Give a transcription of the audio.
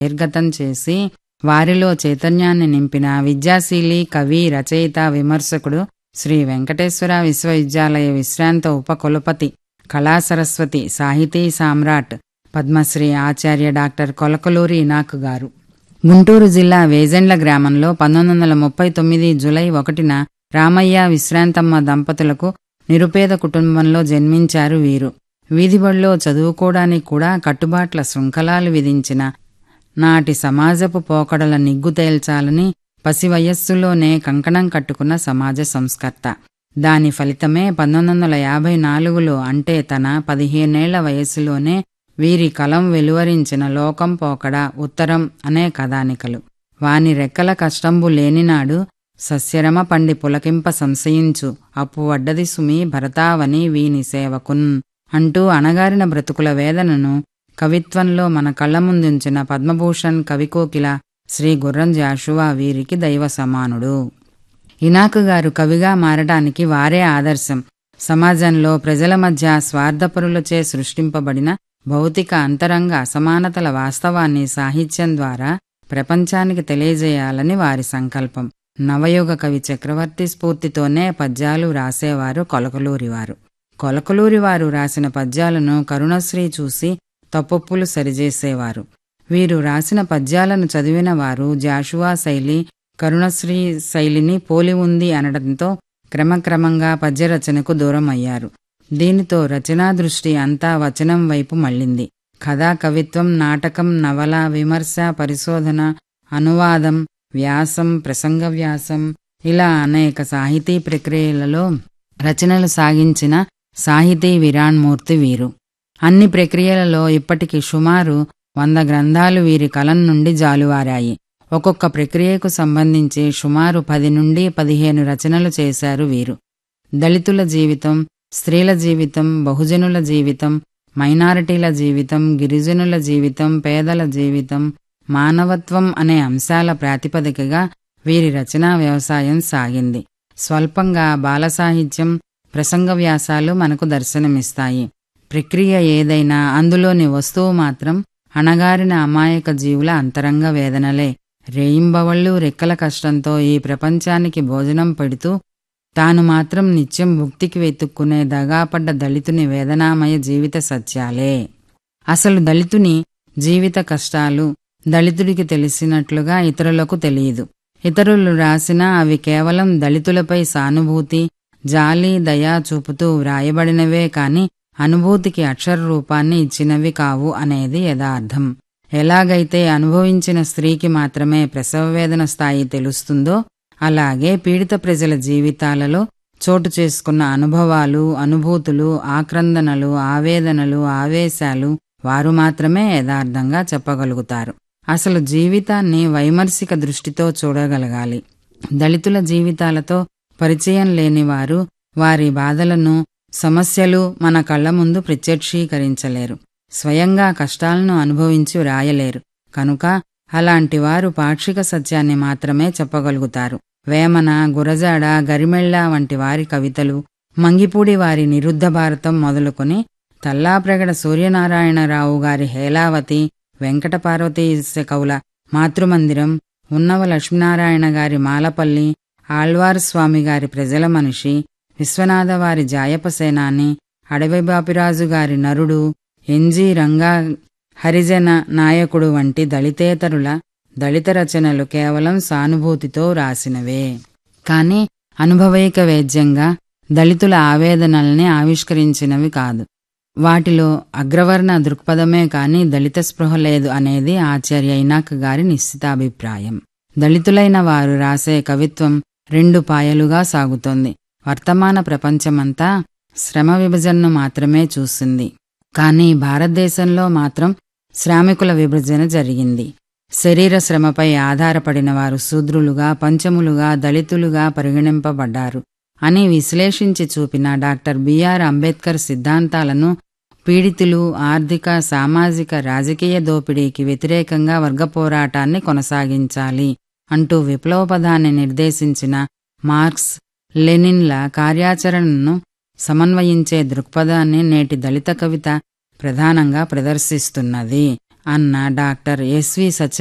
నిర్గతం చేసి వారిలో చైతన్యాన్ని నింపిన విద్యాశీలి కవి రచయిత విమర్శకుడు శ్రీ వెంకటేశ్వర విశ్వవిద్యాలయ విశ్రాంత ఉపకులపతి కళాసరస్వతి సాహితీ సామ్రాట్ పద్మశ్రీ ఆచార్య డాక్టర్ కొలకలూరి ఇనాక్ గారు గుంటూరు జిల్లా వేజెండ్ల గ్రామంలో పంతొమ్మిది వందల ముప్పై తొమ్మిది జులై ఒకటిన రామయ్య విశ్రాంతమ్మ దంపతులకు నిరుపేద కుటుంబంలో జన్మించారు వీరు వీధిబడిలో చదువుకోవడానికి కూడా కట్టుబాట్ల శృంఖలాలు విధించిన నాటి సమాజపు పోకడల నిగ్గు తేల్చాలని పసి వయస్సులోనే కంకణం కట్టుకున్న సమాజ సంస్కర్త దాని ఫలితమే పంతొమ్మిది వందల యాభై నాలుగులో అంటే తన పదిహేనేళ్ల వయస్సులోనే వీరి కలం వెలువరించిన లోకం పోకడ ఉత్తరం అనే కథానికలు వాని రెక్కల కష్టంబు లేనినాడు సస్యరమ పండి పులకింప సంశయించు అప్పు వడ్డది సుమి భరతావని వీని సేవకున్ అంటూ అణగారిన బ్రతుకుల వేదనను కవిత్వంలో మన కళ్ల ముందుంచిన పద్మభూషణ్ కవికోకిల శ్రీ గుర్రం జాషువా వీరికి దైవ సమానుడు ఇనాక్ గారు కవిగా మారడానికి వారే ఆదర్శం సమాజంలో ప్రజల మధ్య స్వార్థపరులచే సృష్టింపబడిన భౌతిక అంతరంగ అసమానతల వాస్తవాన్ని సాహిత్యం ద్వారా ప్రపంచానికి తెలియజేయాలని వారి సంకల్పం నవయుగ కవి చక్రవర్తి స్ఫూర్తితోనే పద్యాలు రాసేవారు కొలకలూరివారు కొలకలూరివారు రాసిన పద్యాలను కరుణశ్రీ చూసి తప్పొప్పులు సరిచేసేవారు వీరు రాసిన పద్యాలను చదివిన వారు జాషువా శైలి కరుణశ్రీ శైలిని పోలి ఉంది అనడంతో క్రమక్రమంగా పద్యరచనకు దూరం అయ్యారు దీనితో రచనా దృష్టి అంతా వచనం వైపు మళ్ళింది కథా కవిత్వం నాటకం నవల విమర్శ పరిశోధన అనువాదం వ్యాసం ప్రసంగ వ్యాసం ఇలా అనేక సాహితీ ప్రక్రియలలో రచనలు సాగించిన సాహితీ విరాణ్మూర్తి వీరు అన్ని ప్రక్రియలలో ఇప్పటికి సుమారు వంద గ్రంథాలు వీరి కలం నుండి జాలువారాయి ఒక్కొక్క ప్రక్రియకు సంబంధించి సుమారు పది నుండి పదిహేను రచనలు చేశారు వీరు దళితుల జీవితం స్త్రీల జీవితం బహుజనుల జీవితం మైనారిటీల జీవితం గిరిజనుల జీవితం పేదల జీవితం మానవత్వం అనే అంశాల ప్రాతిపదికగా వీరి రచనా వ్యవసాయం సాగింది స్వల్పంగా బాల సాహిత్యం ప్రసంగ వ్యాసాలు మనకు దర్శనమిస్తాయి ప్రక్రియ ఏదైనా అందులోని వస్తువు మాత్రం అణగారిన అమాయక జీవుల అంతరంగ వేదనలే రేయింబవళ్ళు రెక్కల కష్టంతో ఈ ప్రపంచానికి భోజనం పెడుతూ తాను మాత్రం నిత్యం భుక్తికి వెతుక్కునే దగాపడ్డ దళితుని వేదనామయ జీవిత సత్యాలే అసలు దళితుని జీవిత కష్టాలు దళితుడికి తెలిసినట్లుగా ఇతరులకు తెలియదు ఇతరులు రాసినా అవి కేవలం దళితులపై సానుభూతి జాలి దయా చూపుతూ వ్రాయబడినవే కాని అనుభూతికి అక్షర రూపాన్ని ఇచ్చినవి కావు అనేది యథార్థం ఎలాగైతే అనుభవించిన స్త్రీకి మాత్రమే ప్రసవ వేదన స్థాయి తెలుస్తుందో అలాగే పీడిత ప్రజల జీవితాలలో చోటు చేసుకున్న అనుభవాలు అనుభూతులు ఆక్రందనలు ఆవేదనలు ఆవేశాలు వారు మాత్రమే యథార్థంగా చెప్పగలుగుతారు అసలు జీవితాన్ని వైమర్శిక దృష్టితో చూడగలగాలి దళితుల జీవితాలతో పరిచయం లేని వారు వారి బాధలను సమస్యలు మన కళ్ల ముందు ప్రత్యక్షీకరించలేరు స్వయంగా కష్టాలను అనుభవించి వ్రాయలేరు కనుక అలాంటి వారు పాక్షిక సత్యాన్ని మాత్రమే చెప్పగలుగుతారు వేమన గురజాడ గరిమెళ్ళ వంటి వారి కవితలు మంగిపూడి వారి నిరుద్ధ భారతం మొదలుకొని తల్లాప్రగడ సూర్యనారాయణరావు గారి హేలావతి వెంకట పార్వతీశ కవుల మాతృమందిరం ఉన్నవ లక్ష్మీనారాయణ గారి మాలపల్లి ఆళ్వార్ స్వామి గారి ప్రజల మనిషి విశ్వనాథ వారి జాయపసేనాని అడవి బాపిరాజు గారి నరుడు ఎన్జి రంగా హరిజన నాయకుడు వంటి దళితేతరుల దళిత రచనలు కేవలం సానుభూతితో రాసినవే కాని అనుభవైక వేద్యంగా దళితుల ఆవేదనల్ని ఆవిష్కరించినవి కాదు వాటిలో అగ్రవర్ణ దృక్పథమే కాని దళిత స్పృహ లేదు అనేది ఆచార్య ఇనాక్ గారి నిశ్చితాభిప్రాయం దళితులైన వారు రాసే కవిత్వం రెండు పాయలుగా సాగుతోంది వర్తమాన ప్రపంచమంతా శ్రమ విభజనను మాత్రమే చూసింది కానీ భారతదేశంలో మాత్రం శ్రామికుల విభజన జరిగింది శరీర శ్రమపై ఆధారపడిన వారు శూద్రులుగా పంచములుగా దళితులుగా పరిగణింపబడ్డారు అని విశ్లేషించి చూపిన డాక్టర్ బిఆర్ అంబేద్కర్ సిద్ధాంతాలను పీడితులు ఆర్థిక సామాజిక రాజకీయ దోపిడీకి వ్యతిరేకంగా వర్గ పోరాటాన్ని కొనసాగించాలి అంటూ విప్లవపదాన్ని నిర్దేశించిన మార్క్స్ లెనిన్ల కార్యాచరణను సమన్వయించే దృక్పథాన్ని నేటి దళిత కవిత ప్రధానంగా ప్రదర్శిస్తున్నది అన్న డాక్టర్ ఎస్వి